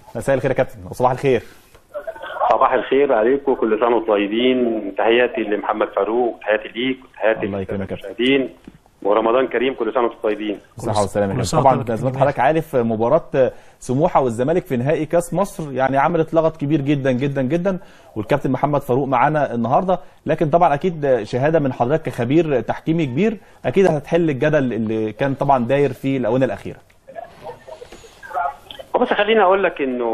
مساء الخير يا كابتن وصباح الخير صباح الخير عليكم كل سنه وانتم طيبين تحياتي لمحمد فاروق تحياتي ليك وتحياتي الله يكرمك يا كابتن. للمشاهدين ورمضان كريم كل سنه وانتم طيبين صحة والسلامة كل يا سنة كابتن. طبعا وأنت زي ما بخير. حضرتك عارف مباراة سموحة والزمالك في نهائي كاس مصر يعني عملت لغط كبير جدا جدا جدا والكابتن محمد فاروق معانا النهارده لكن طبعا اكيد شهادة من حضرتك كخبير تحكيمي كبير اكيد هتحل الجدل اللي كان طبعا داير في الاونه الاخيره بس خليني اقول لك انه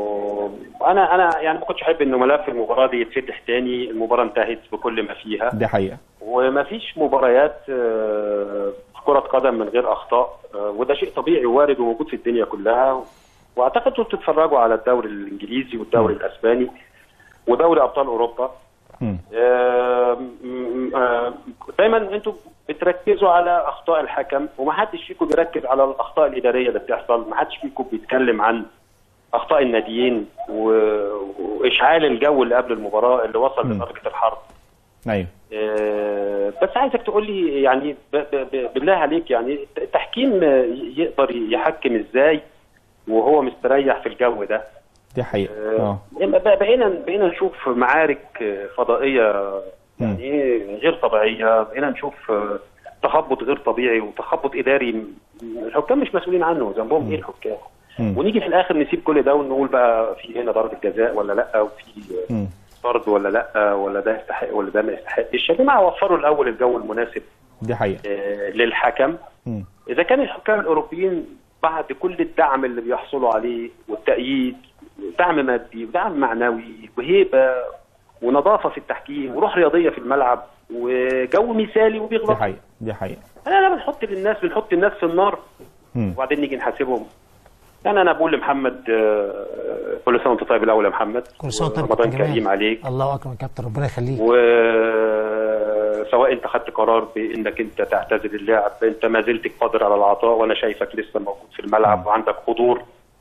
انا انا يعني ما كنتش احب انه ملف المباراه دي يتفتح تاني المباراه انتهت بكل ما فيها دي حقيقة وما فيش مباريات آه، في كرة قدم من غير أخطاء آه، وده شيء طبيعي ووارد وموجود في الدنيا كلها وأعتقد أنتوا بتتفرجوا على الدوري الإنجليزي والدوري الأسباني ودوري أبطال أوروبا مم. آه، م- آه، دايما أنتوا بتركزوا على أخطاء الحكم ومحدش فيكم بيركز على الأخطاء الإدارية اللي بتحصل محدش فيكم بيتكلم عن أخطاء الناديين و- وإشعال الجو اللي قبل المباراة اللي وصل مم. لدرجة الحرب ايوه آه، بس عايزك تقول لي يعني ب- ب- ب- بالله عليك يعني التحكيم آه، يقدر يحكم ازاي وهو مستريح في الجو ده دي حقيقة آه، اه بق- بقينا بقينا نشوف معارك آه، فضائيه يعني إيه غير طبيعيه بقينا نشوف آه، تخبط غير طبيعي وتخبط اداري م- الحكام مش مسؤولين عنه ذنبهم ايه الحكام مم. ونيجي في الاخر نسيب كل ده ونقول بقى في هنا ضربه جزاء ولا لا وفي آه، مم. طرد ولا لا ولا ده يستحق ولا ده ما يستحقش يا جماعه وفروا الاول الجو المناسب دي حقيقة آه، للحكم مم. اذا كان الحكام الاوروبيين بعد كل الدعم اللي بيحصلوا عليه والتأييد دعم مادي ودعم معنوي وهيبه ونظافه في التحكيم وروح رياضيه في الملعب وجو مثالي دي وبيغلط حقيقة دي حقيقة انا لا بنحط للناس بنحط الناس في النار مم. وبعدين نيجي نحاسبهم يعني انا بقول لمحمد آه، كل سنه وانت طيب الاول يا محمد كل سنه وانت رمضان كابتن جمال. كريم عليك الله اكبر يا كابتن ربنا يخليك وسواء انت خدت قرار بانك انت تعتزل اللعب انت ما زلت قادر على العطاء وانا شايفك لسه موجود في الملعب وعندك حضور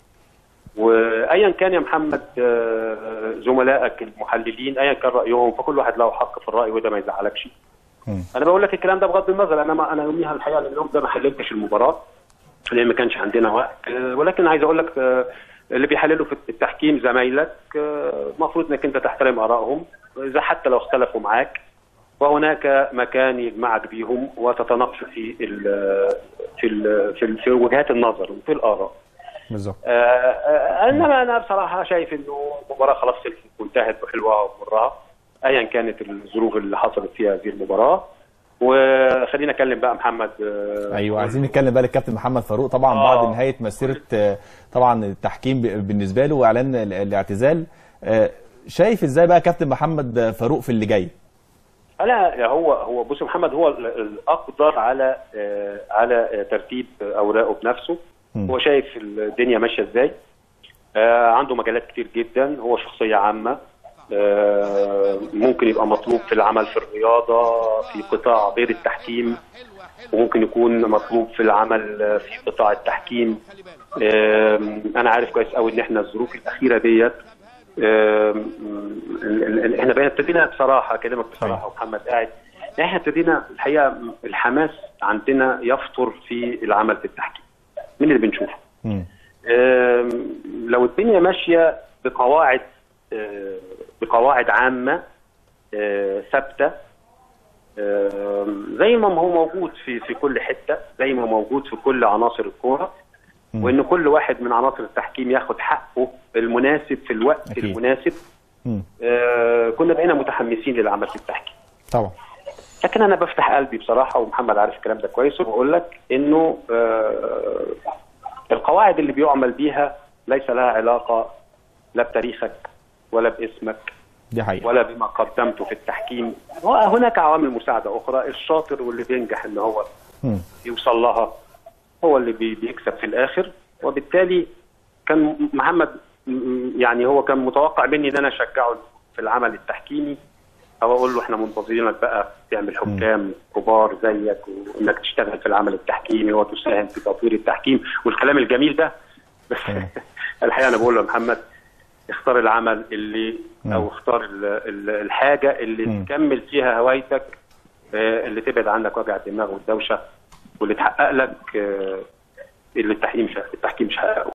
وايا كان يا محمد آه، زملائك المحللين ايا كان رايهم فكل واحد له حق في الراي وده ما يزعلكش مم. انا بقول لك الكلام ده بغض النظر انا ما انا يوميها الحقيقه اليوم ده ما حللتش المباراه لان ما كانش عندنا وقت آه، ولكن عايز اقول لك آه، اللي بيحللوا في التحكيم زمايلك آه، المفروض انك انت تحترم ارائهم اذا حتى لو اختلفوا معاك وهناك مكان يجمعك بيهم وتتناقشوا في ال في ال في, ال في وجهات النظر وفي الاراء. بالظبط آه، آه، انما انا بصراحه شايف انه المباراه خلاص خلصت وانتهت بحلوها ومرها ايا كانت الظروف اللي حصلت فيها هذه المباراه وخلينا اكلم بقى محمد آه، ايوه عايزين نتكلم بقى للكابتن محمد فاروق طبعا آه. بعد نهايه مسيره آه، طبعا التحكيم ب- بالنسبه له واعلان ال- الاعتزال آه، شايف ازاي بقى كابتن محمد فاروق في اللي جاي لا هو هو بص محمد هو ال- الاقدر على آه، على آه، ترتيب اوراقه بنفسه مم. هو شايف الدنيا ماشيه ازاي آه، عنده مجالات كتير جدا هو شخصيه عامه آه، ممكن يبقى مطلوب في العمل في الرياضه في قطاع غير التحكيم وممكن يكون مطلوب في العمل آه، في قطاع التحكيم آم، انا عارف كويس قوي ان احنا الظروف الاخيره ديت آم، ال- ال- احنا بقينا ابتدينا بصراحه اكلمك بصراحه ومحمد قاعد احنا ابتدينا الحقيقه الحماس عندنا يفطر في العمل في التحكيم من اللي بنشوفه مم. آم، لو الدنيا ماشيه بقواعد آه، بقواعد عامه آه، ثابته آم، زي ما هو موجود في في كل حته زي ما موجود في كل عناصر الكوره مم. وان كل واحد من عناصر التحكيم ياخد حقه المناسب في الوقت أكيد. المناسب مم. آه، كنا بقينا متحمسين للعمل في التحكيم طبعا لكن انا بفتح قلبي بصراحه ومحمد عارف الكلام ده كويس وبقول لك انه آه، القواعد اللي بيعمل بيها ليس لها علاقه لا بتاريخك ولا باسمك دي حقيقه ولا بما قدمته في التحكيم وهناك عوامل مساعده اخرى الشاطر واللي بينجح ان هو مم. يوصل لها هو اللي بي- بيكسب في الاخر وبالتالي كان محمد م- يعني هو كان متوقع مني ان انا اشجعه في العمل التحكيمي او اقول له احنا منتظرينك بقى تعمل حكام كبار زيك وانك تشتغل في العمل التحكيمي وتساهم في تطوير التحكيم والكلام الجميل ده بس تمام. الحقيقه انا بقول له يا محمد اختار العمل اللي مم. او اختار ال- ال- الحاجه اللي مم. تكمل فيها هوايتك آه، اللي تبعد عنك وجع الدماغ والدوشه واللي تحقق لك آه، اللي التحكيم مش التحكيم مش حققه